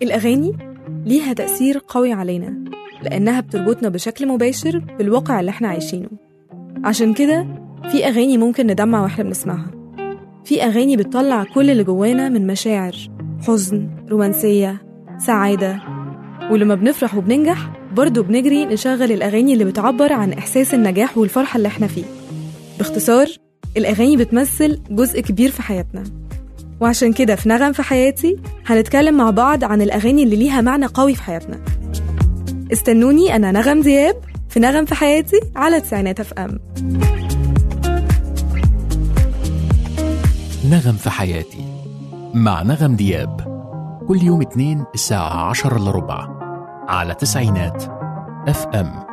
الأغاني ليها تأثير قوي علينا لأنها بتربطنا بشكل مباشر بالواقع اللي احنا عايشينه عشان كده في أغاني ممكن ندمع واحنا بنسمعها في أغاني بتطلع كل اللي جوانا من مشاعر حزن رومانسية سعادة ولما بنفرح وبننجح برضه بنجري نشغل الأغاني اللي بتعبر عن إحساس النجاح والفرحة اللي احنا فيه باختصار الأغاني بتمثل جزء كبير في حياتنا وعشان كده في نغم في حياتي هنتكلم مع بعض عن الأغاني اللي ليها معنى قوي في حياتنا استنوني أنا نغم دياب في نغم في حياتي على تسعينات اف ام نغم في حياتي مع نغم دياب كل يوم اثنين الساعة عشر إلا ربع على تسعينات اف ام